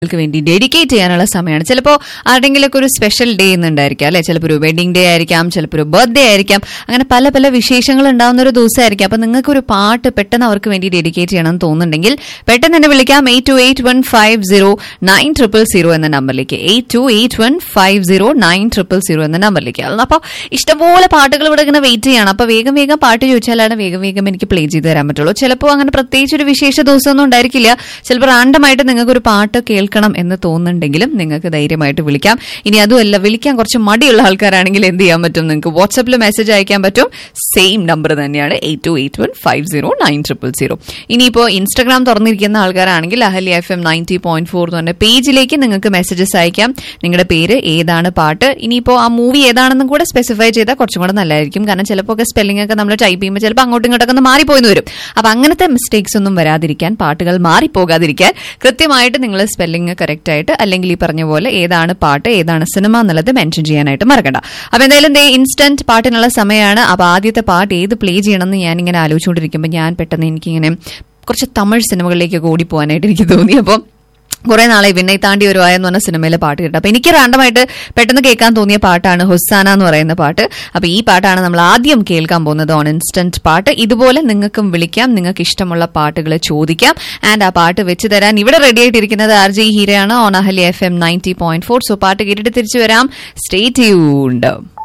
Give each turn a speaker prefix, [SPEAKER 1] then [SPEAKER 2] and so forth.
[SPEAKER 1] ൾക്ക് വേണ്ടി ഡെഡിക്കേറ്റ് ചെയ്യാനുള്ള സമയമാണ് ചിലപ്പോൾ ആരുടെങ്കിലൊക്കെ ഒരു സ്പെഷ്യൽ ഡേ എന്നുണ്ടായിരിക്കാം അല്ലെ ചിലപ്പോൾ ഒരു വെഡിങ് ഡേ ആയിരിക്കാം ചിലപ്പോൾ ഒരു ബർത്ത്ഡേ ആയിരിക്കാം അങ്ങനെ പല പല വിശേഷങ്ങൾ ഉണ്ടാവുന്ന ഒരു ദിവസമായിരിക്കും അപ്പൊ നിങ്ങൾക്ക് ഒരു പാട്ട് പെട്ടെന്ന് അവർക്ക് വേണ്ടി ഡെഡിക്കേറ്റ് ചെയ്യണം എന്ന് തോന്നുന്നുണ്ടെങ്കിൽ പെട്ടെന്ന് തന്നെ വിളിക്കാം eight two eight one five zero nine triple zero എന്ന നമ്പറിലേക്ക് eight two eight one five zero nine triple zero എന്ന നമ്പറിലേക്ക് അപ്പോൾ ഇഷ്ടംപോലെ പാട്ടുകൾ ഇവിടെ ഇങ്ങനെ വെയിറ്റ് ചെയ്യണം അപ്പൊ വേഗം വേഗം പാട്ട് ചോദിച്ചാലാണ് വേഗം വേഗം എനിക്ക് പ്ലേ ചെയ്ത് തരാൻ പറ്റുള്ളൂ ചിലപ്പോൾ അങ്ങനെ പ്രത്യേകിച്ച് ഒരു വിശേഷ ദിവസമൊന്നും ഉണ്ടായിരിക്കില്ല ചിലപ്പോൾ റാൻഡമായിട്ട് നിങ്ങൾക്ക് ഒരു പാട്ട് കേൾക്കണം എന്ന് തോന്നുന്നുണ്ടെങ്കിലും നിങ്ങൾക്ക് ധൈര്യമായിട്ട് വിളിക്കാം ഇനി അതുമല്ല വിളിക്കാൻ കുറച്ച് മടിയുള്ള ആൾക്കാരാണെങ്കിൽ എന്ത് ചെയ്യാൻ പറ്റും നിങ്ങൾക്ക് വാട്സപ്പിൽ മെസ്സേജ് അയക്കാൻ പറ്റും സെയിം നമ്പർ തന്നെയാണ് eight two eight one five zero nine triple zero ഇനിയിപ്പോൾ ഇൻസ്റ്റാഗ്രാം തുറന്നിരിക്കുന്ന ആൾക്കാരാണെങ്കിൽ Ahalya FM M ninety point ഫോർ എന്ന് പറഞ്ഞ പേജിലേക്ക് നിങ്ങൾക്ക് മെസ്സേജസ് അയക്കാം നിങ്ങളുടെ പേര് ഏതാണ് പാട്ട് ഇനിയിപ്പോൾ ആ മൂവി ഏതാണെന്നും കൂടെ സ്പെസിഫൈ ചെയ്താൽ കുറച്ചും കൂടെ നല്ലതായിരിക്കും കാരണം ചിലപ്പോൾ ഒക്കെ സ്പെല്ലിംഗ് ഒക്കെ നമ്മൾ ടൈപ്പ് ചെയ്യുമ്പോൾ ചിലപ്പോൾ അങ്ങോട്ടും ഇങ്ങോട്ടൊക്കെ ഒന്ന് മാറിപ്പോയിന്ന് വരും അപ്പൊ അങ്ങനത്തെ മിസ്റ്റേക്സ് ഒന്നും വരാതിരിക്കാൻ പാട്ടുകൾ മാറിപ്പോകാതിരിക്കാൻ കൃത്യമായിട്ട് നിങ്ങൾ സ്പെല്ലിംഗ് കറക്റ്റ് ആയിട്ട് അല്ലെങ്കിൽ ഈ പറഞ്ഞ പോലെ ഏതാണ് പാട്ട് ഏതാണ് സിനിമ എന്നുള്ളത് മെൻഷൻ ചെയ്യാനായിട്ട് മറക്കണ്ട അപ്പൊ എന്തായാലും ദേ ഇൻസ്റ്റന്റ് പാട്ടിനുള്ള സമയമാണ് അപ്പൊ ആദ്യത്തെ പാട്ട് ഏത് പ്ലേ ചെയ്യണമെന്ന് ഞാൻ ഇങ്ങനെ ആലോചിച്ചുകൊണ്ടിരിക്കുമ്പോൾ ഞാൻ പെട്ടെന്ന് എനിക്കിങ്ങനെ കുറച്ച് തമിഴ് സിനിമകളിലേക്കൊക്കെ ഓടിപ്പോകാനായിട്ട് എനിക്ക് തോന്നി അപ്പോൾ കുറെ നാളായി വിണ്ണை താണ്ടി ഒരു എന്ന് പറഞ്ഞ സിനിമയിലെ പാട്ട് കേട്ടു അപ്പൊ എനിക്ക് റാണ്ടമായിട്ട് പെട്ടെന്ന് കേൾക്കാൻ തോന്നിയ പാട്ടാണ് ഹുസാന എന്ന് പറയുന്ന പാട്ട് അപ്പൊ ഈ പാട്ടാണ് നമ്മൾ ആദ്യം കേൾക്കാൻ പോകുന്നത് ഓൺ ഇൻസ്റ്റന്റ് പാട്ട് ഇതുപോലെ നിങ്ങൾക്കും വിളിക്കാം നിങ്ങൾക്ക് ഇഷ്ടമുള്ള പാട്ടുകൾ ചോദിക്കാം ആൻഡ് ആ പാട്ട് വെച്ച് തരാൻ ഇവിടെ റെഡി ആയിട്ടിരിക്കുന്നത് ആർ ജെ ഹീരയാണ് on Ahalya F M ninety point four so പാട്ട് കേട്ടിട്ട് തിരിച്ചു വരാം സ്റ്റേ ട്യൂൺഡ്